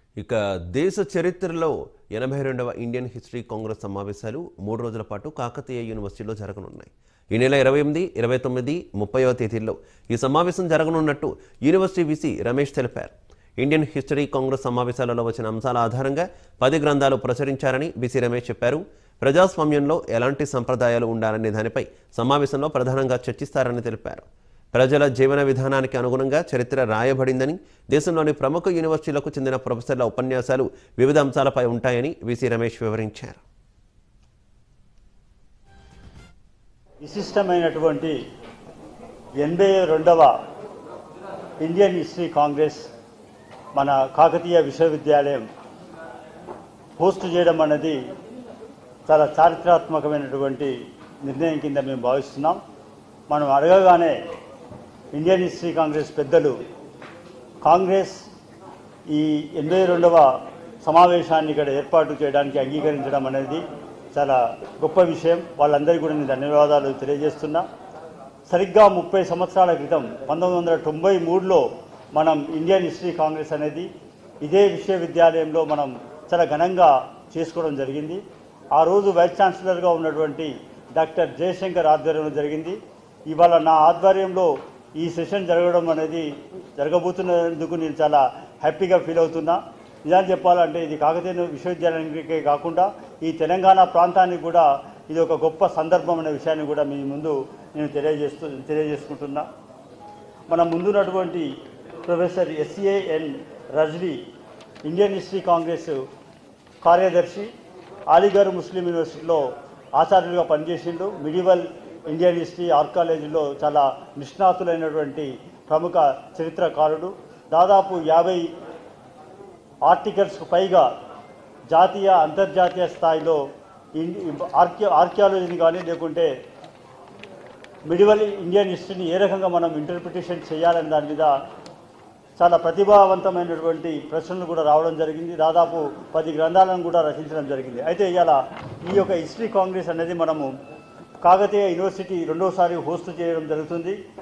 ఇక దేశ చరిత్రలో ఎనభై రెండవ ఇండియన్ హిస్టరీ కాంగ్రెస్ సమావేశాలు మూడు రోజుల పాటు కాకతీయ యూనివర్సిటీలో జరగనున్నాయి ఈ నెల ఇరవై ఎనిమిది ఇరవై తొమ్మిది ముప్పైవ తేదీల్లో ఈ సమావేశం జరగనున్నట్టు యూనివర్సిటీ విసి రమేష్ తెలిపారు ఇండియన్ హిస్టరీ కాంగ్రెస్ సమావేశాలలో వచ్చిన అంశాల ఆధారంగా పది గ్రంథాలు ప్రచురించారని బిసి రమేష్ చెప్పారు ప్రజాస్వామ్యంలో ఎలాంటి సంప్రదాయాలు ఉండాలనే దానిపై సమావేశంలో ప్రధానంగా చర్చిస్తారని తెలిపారు ప్రజల జీవన విధానానికి అనుగుణంగా చరిత్ర రాయబడిందని దేశంలోని ప్రముఖ యూనివర్సిటీలకు చెందిన ప్రొఫెసర్ల ఉపన్యాసాలు వివిధ అంశాలపై ఉంటాయని విసి రమేష్ వివరించారు విశిష్టమైనటువంటి ఎనభై రెండవ ఇండియన్ హిస్టరీ కాంగ్రెస్ మన కాకతీయ విశ్వవిద్యాలయం హోస్ట్ చేయడం అన్నది చాలా చారిత్రాత్మకమైనటువంటి నిర్ణయం కింద మేము భావిస్తున్నాం మనం అడగగానే ఇండియన్ హిస్టరీ కాంగ్రెస్ పెద్దలు కాంగ్రెస్ ఈ ఎనభై రెండవ సమావేశాన్ని ఇక్కడ ఏర్పాటు చేయడానికి అంగీకరించడం అనేది చాలా గొప్ప విషయం వాళ్ళందరికీ కూడా నేను ధన్యవాదాలు తెలియజేస్తున్నా సరిగ్గా ముప్పై సంవత్సరాల క్రితం పంతొమ్మిది వందల తొంభై మూడులో మనం ఇండియన్ హిస్టరీ కాంగ్రెస్ అనేది ఇదే విశ్వవిద్యాలయంలో మనం చాలా ఘనంగా చేసుకోవడం జరిగింది ఆ రోజు వైస్ ఛాన్సలర్గా ఉన్నటువంటి డాక్టర్ జయశంకర్ ఆధ్వర్యంలో జరిగింది ఇవాళ నా ఆధ్వర్యంలో ఈ సెషన్ జరగడం అనేది జరగబోతున్నందుకు నేను చాలా హ్యాపీగా ఫీల్ అవుతున్నా నిజాన్ని చెప్పాలంటే ఇది కాకతీయ విశ్వవిద్యాలయానికే కాకుండా ఈ తెలంగాణ ప్రాంతానికి కూడా ఇది ఒక గొప్ప సందర్భం అనే విషయాన్ని కూడా మీ ముందు నేను తెలియజేస్తూ తెలియజేసుకుంటున్నా మన ముందున్నటువంటి professor S A N Rizvi Indian history congress కార్యదర్శి అలీగర్ ముస్లిం యూనివర్సిటీలో ఆచార్యులుగా పనిచేసిండు మిడివల్ ఇండియన్ హిస్టరీ ఆర్కాలజీలో చాలా నిష్ణాతులైనటువంటి ప్రముఖ చరిత్రకారుడు దాదాపు యాభై ఆర్టికల్స్కు పైగా జాతీయ అంతర్జాతీయ స్థాయిలో ఆర్కియో ఆర్కియాలజీని కానీ లేకుంటే మిడివల్ ఇండియన్ హిస్టరీని ఏ రకంగా మనం ఇంటర్ప్రిటేషన్ చేయాలనే దాని మీద చాలా ప్రతిభావంతమైనటువంటి ప్రశ్నలు కూడా రావడం జరిగింది దాదాపు పది గ్రంథాలను కూడా రచించడం జరిగింది అయితే ఇవాళ ఈ యొక్క హిస్టరీ కాంగ్రెస్ అనేది మనము కాకతీయ యూనివర్సిటీ రెండోసారి హోస్ట్ చేయడం జరుగుతుంది